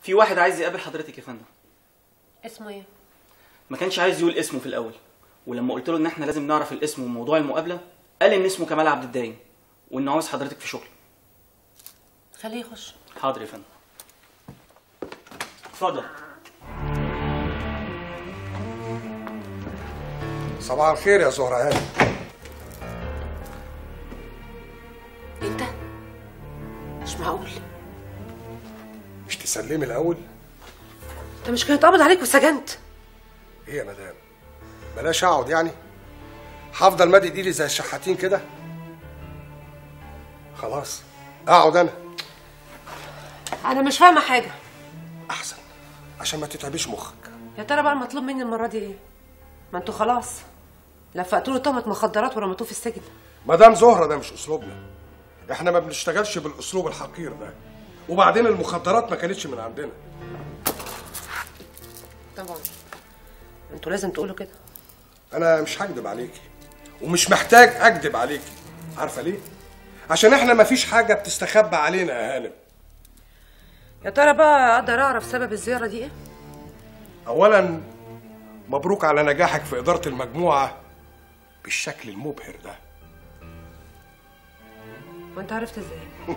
في واحد عايز يقابل حضرتك يا فندم اسمه ايه ما كانش عايز يقول اسمه في الاول ولما قلت له ان احنا لازم نعرف الاسم وموضوع المقابله قال ان اسمه كمال عبد الدايم وانه عاوز حضرتك في شغل خليه يخش حاضر يا فندم اتفضل صباح الخير يا زهرة هاني انت مش معقول مش تسلمي الأول انت مش كان اتقبض عليك وسجنت إيه يا مدام بلاش أقعد يعني هفضل مادي إيدي زي الشحاتين كده خلاص أقعد أنا انا مش فاهمه حاجه أحسن عشان ما تتعبيش مخك يا ترى بقى المطلوب مني المره دي ايه ما انتوا خلاص لفقتوا له تهمه مخدرات ورميتوه في السجن مدام زهرة ده مش أسلوبنا إحنا ما بنشتغلش بالأسلوب الحقير ده وبعدين المخدرات ما كانتش من عندنا طبعا انتوا لازم تقولوا كده أنا مش هكدب عليكي ومش محتاج أكدب عليكي عارفة ليه؟ عشان إحنا ما فيش حاجة بتستخبى علينا يا هانم يا ترى بقى اقدر اعرف سبب الزياره دي ايه اولا مبروك على نجاحك في اداره المجموعه بالشكل المبهر ده وانت عرفت ازاي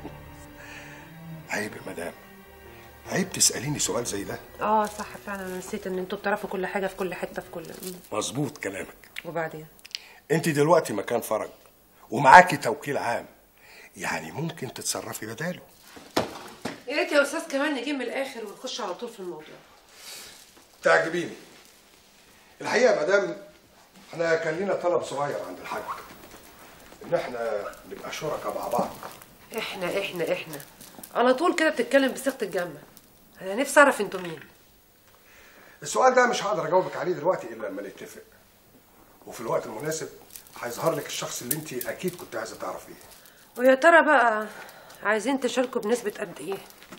عيب يا مدام عيب تساليني سؤال زي ده اه صح فعلا انا نسيت ان انتوا بتعرفوا كل حاجه في كل حته في كل مم. مظبوط كلامك وبعدين انت دلوقتي مكان فرج ومعاكي توكيل عام يعني ممكن تتصرفي بداله يا ريت يا استاذ كمان نجيب من الاخر ونخش على طول في الموضوع تعجبيني الحقيقه يا مدام احنا كان لينا طلب صغير عند الحاج ان احنا نبقى شركاء مع بعض احنا احنا احنا على طول كده بتتكلم بصيغه الجمع انا نفسي اعرف انتوا مين السؤال ده مش هقدر اجاوبك عليه دلوقتي الا لما نتفق وفي الوقت المناسب هيظهر لك الشخص اللي انت اكيد كنت عايزه تعرفيه ويا ترى بقى عايزين تشاركوا بنسبه قد ايه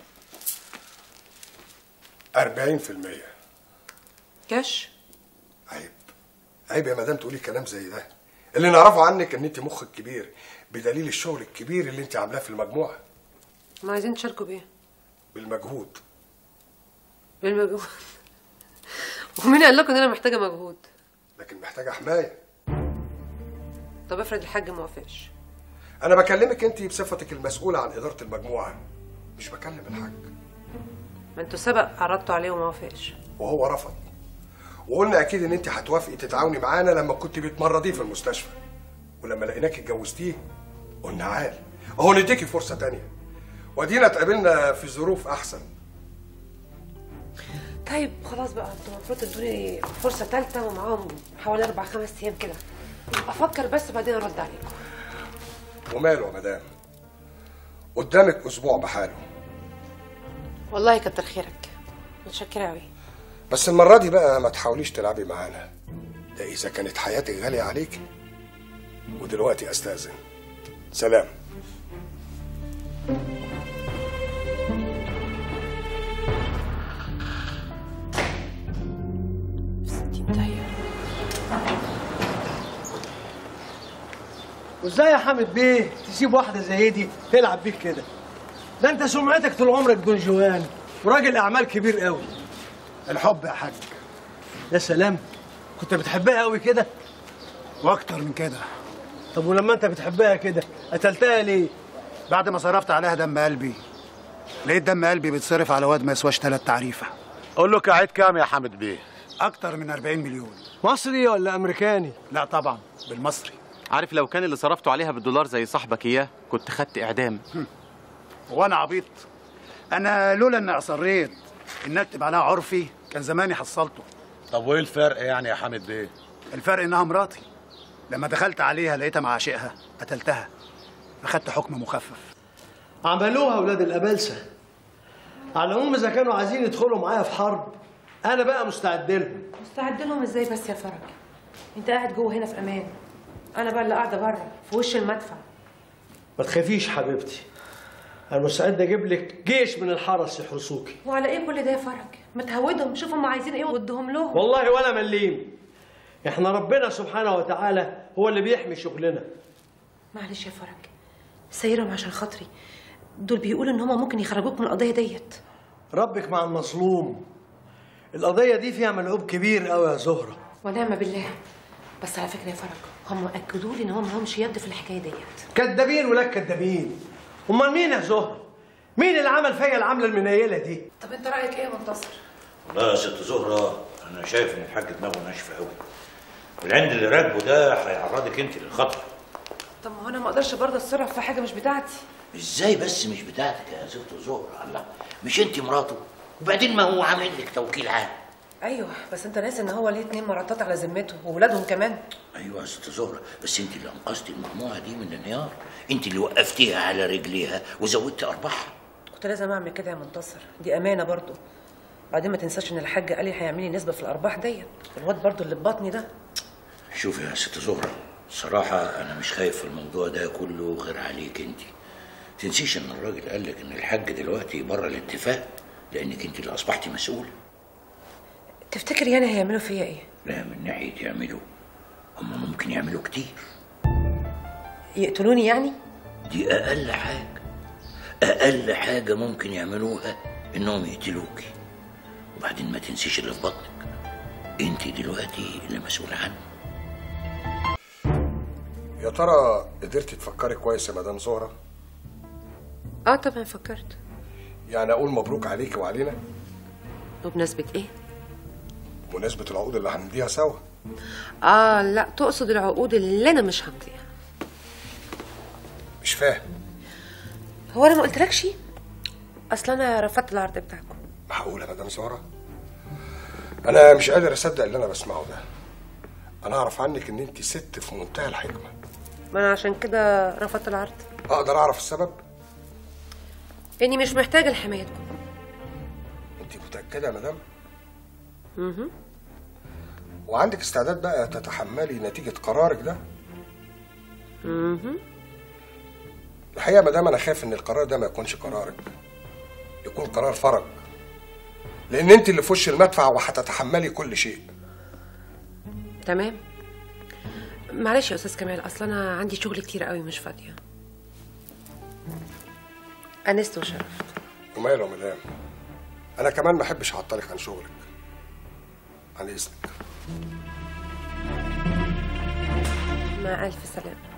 40% كاش عيب عيب يا مدام تقولي كلام زي ده اللي نعرفه عنك ان انت مخك كبير بدليل الشغل الكبير اللي انت عاملاه في المجموعه ما عايزين تشاركوا بايه بالمجهود بالمجهود ومين قال لكم ان انا محتاجه مجهود لكن محتاجه حمايه طب افرض الحاج ما وافقش انا بكلمك انت بصفتك المسؤوله عن اداره المجموعه مش بكلم الحاج ما انتوا سبق عرضتوا عليه وما وافقش وهو رفض وقلنا اكيد ان انت هتوافقي تتعاوني معانا لما كنت بتمرضيه في المستشفى ولما لقيناك اتجوزتيه قلنا عال اهو نديكي فرصه تانية ودينا اتقابلنا في ظروف احسن طيب خلاص بقى انتوا المفروض تدوني فرصه ثالثه ومعاهم حوالي اربع خمس ايام كده افكر بس بعدين ارد عليكم وماله يا مدام قدامك اسبوع بحاله والله كتر خيرك متشكره قوي بس المره دي بقى ما تحاوليش تلعبي معانا ده اذا كانت حياتك غاليه عليك ودلوقتي استاذن سلام وازاي يا حامد بيه تسيب واحده زي دي تلعب بيك كده ده انت سمعتك طول عمرك دون جوان وراجل اعمال كبير قوي الحب يا حاج يا سلام كنت بتحبها قوي كده واكتر من كده طب ولما انت بتحبها كده قتلتها ليه بعد ما صرفت عليها دم قلبي لقيت دم قلبي بيتصرف على واد ما يسواش تلات تعريفه اقول له كعيد كام يا حامد بيه اكتر من 40 مليون مصري ولا امريكاني لا طبعا بالمصري عارف لو كان اللي صرفته عليها بالدولار زي صاحبك اياه كنت خدت اعدام وانا عبيط انا لولا اني اصريت ان اكتب عليها عرفي كان زماني حصلته طب وايه الفرق يعني يا حامد بيه الفرق انها مراتي لما دخلت عليها لقيتها مع عشقها قتلتها فخدت حكم مخفف عملوها ولاد الابلسه على العموم اذا كانوا عايزين يدخلوا معايا في حرب انا بقى مستعد لهم مستعد لهم ازاي بس يا فرج انت قاعد جوه هنا في امان انا بقى اللي قاعده بره في وش المدفع ما تخافيش حبيبتي انا مستعد اجيب لك جيش من الحرس يحرسوكي وعلى ايه كل ده يا فرج ما تهودهم شوف هم عايزين ايه وادهم لهم والله ولا مليم احنا ربنا سبحانه وتعالى هو اللي بيحمي شغلنا معلش يا فرج سيرهم عشان خاطري دول بيقولوا ان هم ممكن يخرجوك من القضيه ديت ربك مع المظلوم القضيه دي فيها ملعوب كبير قوي يا زهره ونعم بالله بس على فكره يا فرج هم اكدوا لي ان هم لهمش يد في الحكايه ديت كدابين ولا كدابين امال مين يا زهره مين اللي عمل فيا العمله المنيله دي طب انت رايك ايه يا منتصر والله يا ست زهرة أنا شايف إن الحاج دماغه ناشفة أوي والعند اللي راكبه ده هيعرضك أنت للخطر طب ما هو انا ما اقدرش برضه اتصرف في حاجه مش بتاعتي إزاي بس مش بتاعتك يا ست زهرة الله مش أنت مراته وبعدين ما هو عامل لك توكيل عام ايوه بس انت ناسي ان هو ليه اتنين مراتات على ذمته واولادهم كمان أيوة يا ست زهرة بس أنت اللي أنقذتي المجموعة دي من الانهيار أنت اللي وقفتيها على رجليها وزودتي أرباحها كنت لازم اعمل كده يا منتصر دي امانه برضه بعدين ما تنساش ان الحاج قال لي هيعمل لي نسبه في الارباح ديت الواد برضه اللي في بطني ده شوفي يا ست زهرة صراحة أنا مش خايف في الموضوع ده كله غير عليك أنت تنسيش إن الراجل قال لك إن الحاج دلوقتي بره الاتفاق لأنك أنت اللي أصبحتي مسؤولة تفتكر يعني هيعملوا فيا ايه لا من ناحية يعملوا هم ممكن يعملوا كتير يقتلوني يعني دي أقل حاجة أقل حاجة ممكن يعملوها إنهم يقتلوكي وبعدين ما تنسيش اللي في بطنك أنت دلوقتي اللي مسؤولة عنه يا ترى قدرتي تفكري كويس يا مدام زهره اه طبعا فكرت يعني اقول مبروك عليكي وعلينا وبمناسبه ايه بمناسبه العقود اللي هنمضيها سوا اه لا تقصد العقود اللي انا مش همضيها مش فاهم هو انا ما قلتلكش اصل انا رفضت العرض بتاعكم معقوله يا مدام زهره انا مش قادر اصدق اللي انا بسمعه ده انا اعرف عنك ان انت ست في منتهى الحكمه ما انا عشان كده رفضت العرض اقدر اعرف السبب اني مش محتاجه لحمايتكم انت متاكده يا مدام وعندك استعداد بقى تتحملي نتيجه قرارك ده الحقيقه يا مدام انا خايف ان القرار ده ما يكونش قرارك يكون قرار فرج لان انت اللي في وش المدفع وهتتحملي كل شيء تمام معلش يا استاذ كمال اصل انا عندي شغل كتير قوي مش فاضيه انست وشرفت وماله يا مدام انا كمان ما احبش اعطلك عن شغلك عن اذنك مع الف سلامه